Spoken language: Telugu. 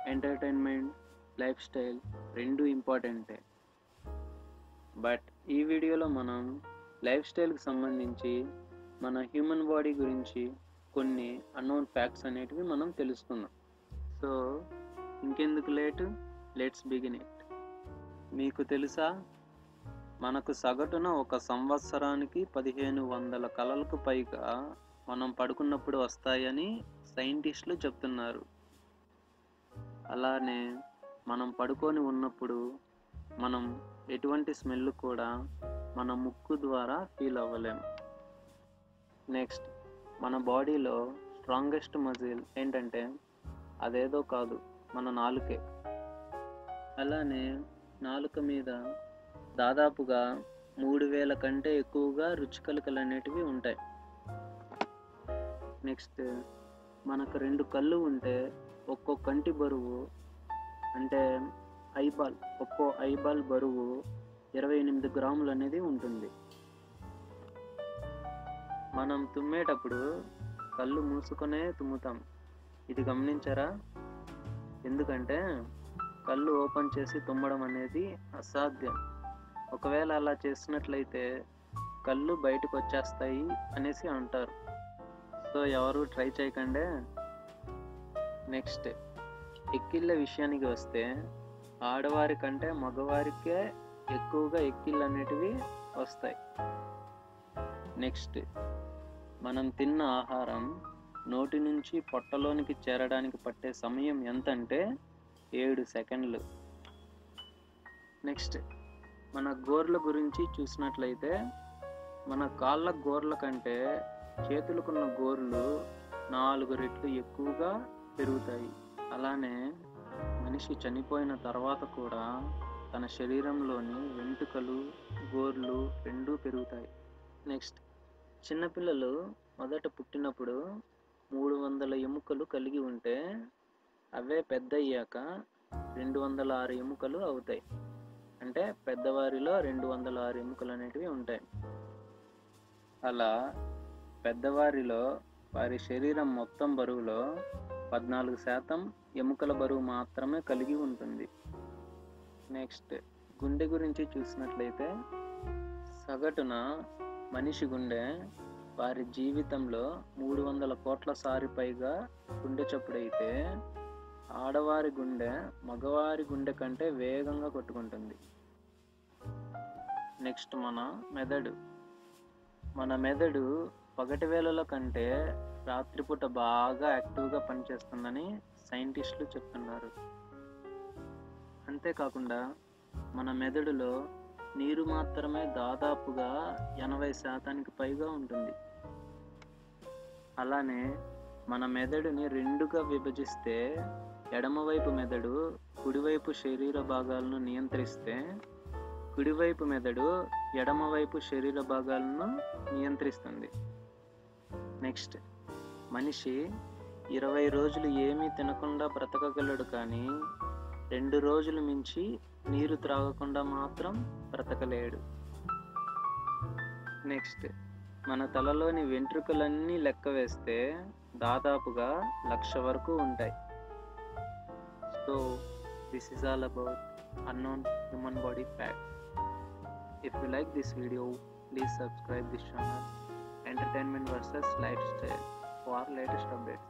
ఎంటర్టైన్మెంట్ లైఫ్ స్టైల్ రెండు ఇంపార్టెంటే బట్ ఈ వీడియోలో మనం లైఫ్ స్టైల్కి సంబంధించి మన హ్యూమన్ బాడీ గురించి కొన్ని అన్నోన్ ఫ్యాక్ట్స్ అనేటివి మనం తెలుసుకుందాం సో ఇంకెందుకు లేటు లెట్స్ బిగిన్ ఇట్ మీకు తెలుసా మనకు సగటున ఒక సంవత్సరానికి పదిహేను వందల కళలకు పైగా మనం పడుకున్నప్పుడు వస్తాయని సైంటిస్టులు చెప్తున్నారు అలానే మనం పడుకొని ఉన్నప్పుడు మనం ఎటువంటి స్మెల్ కూడా మన ముక్కు ద్వారా ఫీల్ అవ్వలేం నెక్స్ట్ మన బాడీలో స్ట్రాంగెస్ట్ మజిల్ ఏంటంటే అదేదో కాదు మన నాలుకే అలానే నాలుక మీద దాదాపుగా మూడు వేల కంటే ఎక్కువగా రుచికలికలు అనేటివి ఉంటాయి నెక్స్ట్ మనకు రెండు కళ్ళు ఉంటే ఒక్కో కంటి బరువు అంటే ఐబాల్ ఒక్కో ఐబాల్ బరువు ఇరవై ఎనిమిది గ్రాములు అనేది ఉంటుంది మనం తుమ్మేటప్పుడు కళ్ళు మూసుకొనే తుమ్ముతాం ఇది గమనించారా ఎందుకంటే కళ్ళు ఓపెన్ చేసి తుమ్మడం అనేది అసాధ్యం ఒకవేళ అలా చేసినట్లయితే కళ్ళు బయటకు వచ్చేస్తాయి అనేసి అంటారు సో ఎవరు ట్రై చేయకండి నెక్స్ట్ ఎక్కిళ్ళ విషయానికి వస్తే ఆడవారి కంటే మగవారికే ఎక్కువగా ఎక్కిళ్ళు అనేటివి వస్తాయి నెక్స్ట్ మనం తిన్న ఆహారం నోటి నుంచి పొట్టలోనికి చేరడానికి పట్టే సమయం ఎంతంటే ఏడు సెకండ్లు నెక్స్ట్ మన గోర్ల గురించి చూసినట్లయితే మన కాళ్ళ గోర్ల కంటే చేతులకున్న గోర్లు నాలుగు రెట్లు ఎక్కువగా పెరుగుతాయి అలానే మనిషి చనిపోయిన తర్వాత కూడా తన శరీరంలోని వెంట్రుకలు గోర్లు రెండూ పెరుగుతాయి నెక్స్ట్ చిన్నపిల్లలు మొదట పుట్టినప్పుడు మూడు వందల ఎముకలు కలిగి ఉంటే అవే పెద్ద అయ్యాక రెండు వందల ఆరు ఎముకలు అవుతాయి అంటే పెద్దవారిలో రెండు వందల ఆరు ఎముకలు అనేటివి ఉంటాయి అలా పెద్దవారిలో వారి శరీరం మొత్తం బరువులో పద్నాలుగు శాతం ఎముకల బరువు మాత్రమే కలిగి ఉంటుంది నెక్స్ట్ గుండె గురించి చూసినట్లయితే సగటున మనిషి గుండె వారి జీవితంలో మూడు వందల కోట్ల సారి పైగా గుండె చప్పుడైతే ఆడవారి గుండె మగవారి గుండె కంటే వేగంగా కొట్టుకుంటుంది నెక్స్ట్ మన మెదడు మన మెదడు పగటి వేళల కంటే రాత్రిపూట బాగా యాక్టివ్గా పనిచేస్తుందని సైంటిస్టులు చెప్తున్నారు అంతేకాకుండా మన మెదడులో నీరు మాత్రమే దాదాపుగా ఎనభై శాతానికి పైగా ఉంటుంది అలానే మన మెదడుని రెండుగా విభజిస్తే ఎడమవైపు మెదడు కుడివైపు శరీర భాగాలను నియంత్రిస్తే కుడివైపు మెదడు ఎడమవైపు శరీర భాగాలను నియంత్రిస్తుంది నెక్స్ట్ మనిషి ఇరవై రోజులు ఏమీ తినకుండా బ్రతకగలడు కానీ రెండు రోజులు మించి నీరు త్రాగకుండా మాత్రం బ్రతకలేడు నెక్స్ట్ మన తలలోని వెంట్రుకలన్నీ లెక్క వేస్తే దాదాపుగా లక్ష వరకు ఉంటాయి so this is all about unknown human body fact If you like this video, please subscribe this channel Entertainment versus Lifestyle for latest updates.